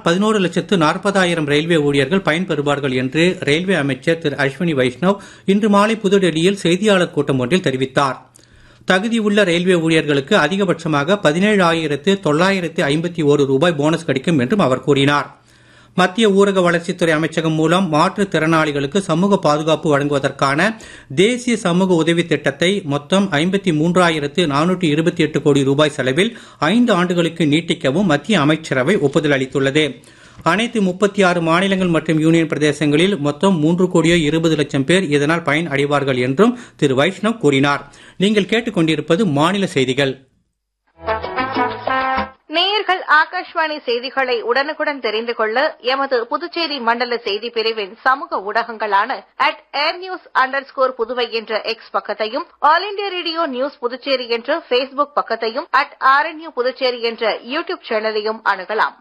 பதினோரு லட்சத்து நாற்பதாயிரம் ரயில்வே ஊழியர்கள் பயன்பெறுவார்கள் என்று ரயில்வே அமைச்சர் திரு அஸ்வினி வைஷ்ணவ் இன்று மாலை புதுடெல்லியில் செய்தியாளர் கூட்டம் ஒன்றில் தெரிவித்தார் தகுதியுள்ள ரயில்வே ஊழியர்களுக்கு அதிகபட்சமாக பதினேழாயிரத்து தொள்ளாயிரத்து ஐம்பத்தி ஒரு ரூபாய் போனஸ் கிடைக்கும் என்றும் அவர் கூறினார் மத்திய ஊரக வளர்ச்சித்துறை அமைச்சகம் மூலம் மாற்றுத் திறனாளிகளுக்கு சமூக பாதுகாப்பு வழங்குவதற்கான தேசிய சமூக உதவி திட்டத்தை மொத்தம் ஐம்பத்தி மூன்றாயிரத்து நானூற்றி இருபத்தி எட்டு கோடி ரூபாய் செலவில் ஐந்து ஆண்டுகளுக்கு நீட்டிக்கவும் மத்திய அமைச்சரவை ஒப்புதல் அளித்துள்ளது அனைத்து முப்பத்தி ஆறு மாநிலங்கள் மற்றும் யூனியன் பிரதேசங்களில் மொத்தம் மூன்று கோடியோ இருபது லட்சம் பேர் இதனால் பயன் அடைவார்கள் என்றும் திரு வைஷ்ணவ் கூறினார் நீங்கள் கேட்டுக்கொண்டிருப்பது மாநில செய்திகள் நேயர்கள் ஆகாஷ்வாணி செய்திகளை உடனுக்குடன் தெரிந்து கொள்ள எமது புதுச்சேரி மண்டல செய்தி பிரிவின் சமூக ஊடகங்களான at air news under score Puduvai என்ற எக்ஸ் பக்கத்தையும் all India radio news Puducherry என்ற பேஸ்புக் பக்கத்தையும் அட் ஆர்என்யூ புதுச்சேரி என்ற யூ டியூப் சேனலையும் அணுகலாம்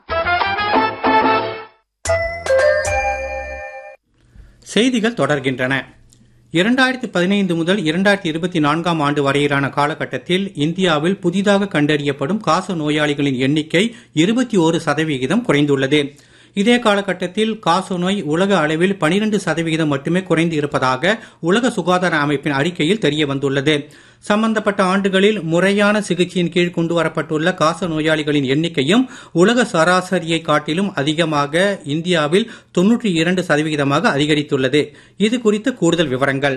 செய்திகள் தொடர்கின்றன இரண்டாயிரத்தி பதினைந்து முதல் இரண்டாயிரத்தி இருபத்தி நான்காம் ஆண்டு வரையிலான காலகட்டத்தில் இந்தியாவில் புதிதாக கண்டறியப்படும் காச நோயாளிகளின் எண்ணிக்கை இருபத்தி ஓரு சதவிகிதம் குறைந்துள்ளது இதே காலகட்டத்தில் காசநோய் உலக அளவில் பனிரெண்டு சதவிகிதம் மட்டுமே குறைந்து இருப்பதாக உலக சுகாதார அமைப்பின் அறிக்கையில் தெரிய வந்துள்ளது சம்பந்தப்பட்ட ஆண்டுகளில் முறையான சிகிச்சையின் கீழ் கொண்டு வரப்பட்டுள்ள காச நோயாளிகளின் எண்ணிக்கையும் உலக சராசரியை காட்டிலும் அதிகமாக இந்தியாவில் தொன்னூற்றி இரண்டு சதவிகிதமாக அதிகரித்துள்ளது இது குறித்த கூடுதல் விவரங்கள்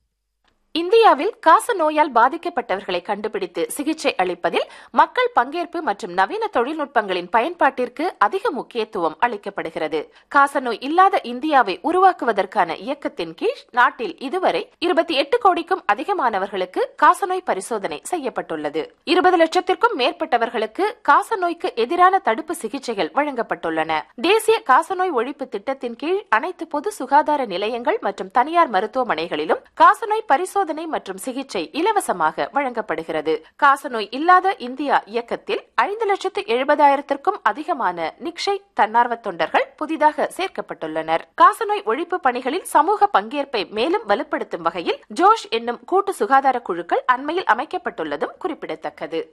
இந்தியாவில் காச நோயால் பாதிக்கப்பட்டவர்களை கண்டுபிடித்து சிகிச்சை அளிப்பதில் மக்கள் பங்கேற்பு மற்றும் நவீன தொழில்நுட்பங்களின் பயன்பாட்டிற்கு அதிக முக்கியத்துவம் அளிக்கப்படுகிறது காசநோய் இல்லாத இந்தியாவை உருவாக்குவதற்கான இயக்கத்தின் கீழ் நாட்டில் இதுவரை இருபத்தி எட்டு கோடிக்கும் அதிகமானவர்களுக்கு காசநோய் பரிசோதனை செய்யப்பட்டுள்ளது இருபது லட்சத்திற்கும் மேற்பட்டவர்களுக்கு காசநோய்க்கு எதிரான தடுப்பு சிகிச்சைகள் வழங்கப்பட்டுள்ளன தேசிய காசநோய் ஒழிப்பு திட்டத்தின் கீழ் அனைத்து பொது சுகாதார நிலையங்கள் மற்றும் தனியார் மருத்துவமனைகளிலும் காசநோய் பரிசோதனை பரிசோதனை மற்றும் சிகிச்சை இலவசமாக வழங்கப்படுகிறது காசநோய் இல்லாத இந்தியா இயக்கத்தில் ஐந்து லட்சத்து எழுபதாயிரத்திற்கும் அதிகமான நிக்ஷை தன்னார்வ தொண்டர்கள் புதிதாக சேர்க்கப்பட்டுள்ளனர் காசநோய் ஒழிப்பு பணிகளில் சமூக பங்கேற்பை மேலும் வலுப்படுத்தும் வகையில் ஜோஷ் என்னும் கூட்டு சுகாதார குழுக்கள் அண்மையில் அமைக்கப்பட்டுள்ளதும் குறிப்பிடத்தக்கது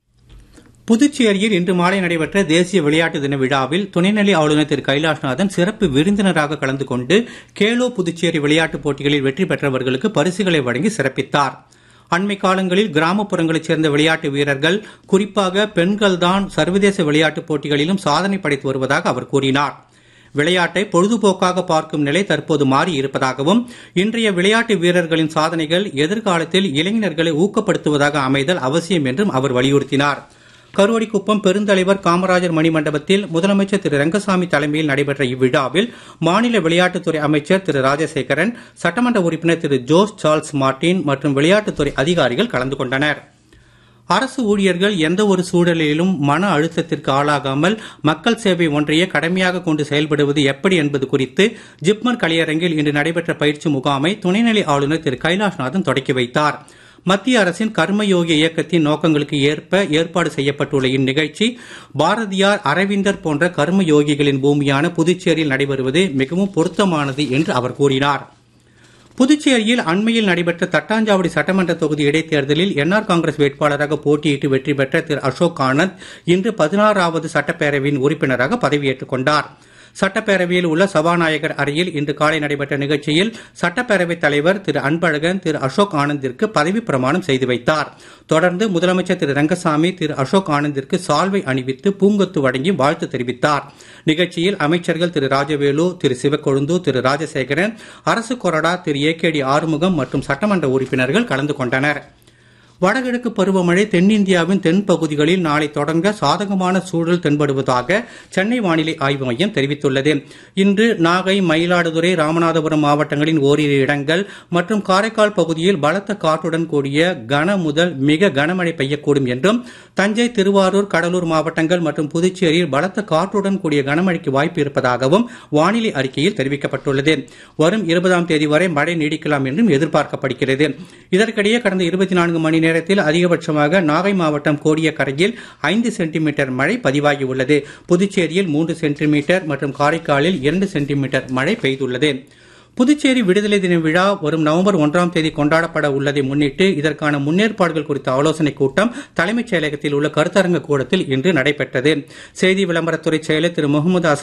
புதுச்சேரியில் இன்று மாலை நடைபெற்ற தேசிய விளையாட்டு தின விழாவில் துணைநிலை ஆளுநர் திரு கைலாஷ்நாதன் சிறப்பு விருந்தினராக கலந்து கொண்டு கேலோ புதுச்சேரி விளையாட்டுப் போட்டிகளில் வெற்றி பெற்றவர்களுக்கு பரிசுகளை வழங்கி சிறப்பித்தார் அண்மை காலங்களில் கிராமப்புறங்களைச் சேர்ந்த விளையாட்டு வீரர்கள் குறிப்பாக பெண்கள்தான் சர்வதேச விளையாட்டுப் போட்டிகளிலும் சாதனை படைத்து வருவதாக அவர் கூறினார் விளையாட்டை பொழுதுபோக்காக பார்க்கும் நிலை தற்போது மாறி இருப்பதாகவும் இன்றைய விளையாட்டு வீரர்களின் சாதனைகள் எதிர்காலத்தில் இளைஞர்களை ஊக்கப்படுத்துவதாக அமைதல் அவசியம் என்றும் அவர் வலியுறுத்தினார் கருவடிக்குப்பம் பெருந்தலைவர் காமராஜர் மணிமண்டபத்தில் முதலமைச்சர் திரு ரங்கசாமி தலைமையில் நடைபெற்ற இவ்விழாவில் மாநில விளையாட்டுத்துறை அமைச்சர் திரு ராஜசேகரன் சட்டமன்ற உறுப்பினர் திரு ஜோஸ் சார்ல்ஸ் மார்டின் மற்றும் விளையாட்டுத்துறை அதிகாரிகள் கலந்து கொண்டனர் அரசு ஊழியர்கள் எந்த ஒரு சூழலிலும் மன அழுத்தத்திற்கு ஆளாகாமல் மக்கள் சேவை ஒன்றையே கடமையாக கொண்டு செயல்படுவது எப்படி என்பது குறித்து ஜிப்மர் கலையரங்கில் இன்று நடைபெற்ற பயிற்சி முகாமை துணைநிலை ஆளுநர் திரு கைலாஷ்நாதன் தொடக்கி வைத்தார் மத்திய அரசின் கர்மயோகி இயக்கத்தின் நோக்கங்களுக்கு ஏற்ப ஏற்பாடு செய்யப்பட்டுள்ள இந்நிகழ்ச்சி பாரதியார் அரவிந்தர் போன்ற கர்மயோகிகளின் பூமியான புதுச்சேரியில் நடைபெறுவது மிகவும் பொருத்தமானது என்று அவர் கூறினார் புதுச்சேரியில் அண்மையில் நடைபெற்ற தட்டாஞ்சாவடி சட்டமன்ற தொகுதி இடைத்தேர்தலில் என்ஆர் காங்கிரஸ் வேட்பாளராக போட்டியிட்டு வெற்றி பெற்ற திரு அசோக் ஆனந்த் இன்று பதினாறாவது சட்டப்பேரவையின் உறுப்பினராக பதவியேற்றுக் கொண்டார் சட்டப்பேரவையில் உள்ள சபாநாயகர் அறையில் இன்று காலை நடைபெற்ற நிகழ்ச்சியில் சட்டப்பேரவைத் தலைவர் திரு அன்பழகன் திரு அசோக் ஆனந்திற்கு பதவி பிரமாணம் செய்து வைத்தார் தொடர்ந்து முதலமைச்சர் திரு ரங்கசாமி திரு அசோக் ஆனந்திற்கு சால்வை அணிவித்து பூங்கொத்து வழங்கி வாழ்த்து தெரிவித்தார் நிகழ்ச்சியில் அமைச்சர்கள் திரு ராஜவேலு திரு சிவக்கொழுந்து திரு ராஜசேகரன் அரசு கொறடா Thiru A K T Arumugam மற்றும் சட்டமன்ற உறுப்பினர்கள் கலந்து கொண்டனர் வடகிழக்கு பருவமழை தென்னிந்தியாவின் தென் பகுதிகளில் நாளை தொடங்க சாதகமான சூழல் தென்படுவதாக சென்னை வானிலை ஆய்வு மையம் தெரிவித்துள்ளது இன்று நாகை மயிலாடுதுறை ராமநாதபுரம் மாவட்டங்களின் ஓரிரு இடங்கள் மற்றும் காரைக்கால் பகுதியில் பலத்த காற்றுடன் கூடிய கன முதல் மிக கனமழை பெய்யக்கூடும் என்றும் தஞ்சை திருவாரூர் கடலூர் மாவட்டங்கள் மற்றும் புதுச்சேரியில் பலத்த காற்றுடன் கூடிய கனமழைக்கு வாய்ப்பு இருப்பதாகவும் வானிலை அறிக்கையில் தெரிவிக்கப்பட்டுள்ளது வரும் இருபதாம் தேதி வரை மழை நீடிக்கலாம் என்றும் எதிர்பார்க்கப்படுகிறது இதற்கிடையே கடந்த இருபத்தி நான்கு மணி நேரத்தில் அதிகபட்சமாக நாகை மாவட்டம் கோடியக்கரையில் ஐந்து சென்டிமீட்டர் மழை பதிவாகியுள்ளது புதுச்சேரியில் மூன்று சென்டிமீட்டர் மற்றும் காரைக்காலில் இரண்டு சென்டிமீட்டர் மழை பெய்துள்ளது புதுச்சேரி விடுதலை தின விழா வரும் நவம்பர் ஒன்றாம் தேதி கொண்டாடப்பட உள்ளதை முன்னிட்டு இதற்கான முன்னேற்பாடுகள் குறித்த ஆலோசனைக் கூட்டம் தலைமைச் செயலகத்தில் உள்ள கருத்தரங்க கூடத்தில் இன்று நடைபெற்றது செய்தி விளம்பரத்துறை செயலர் திரு முகமது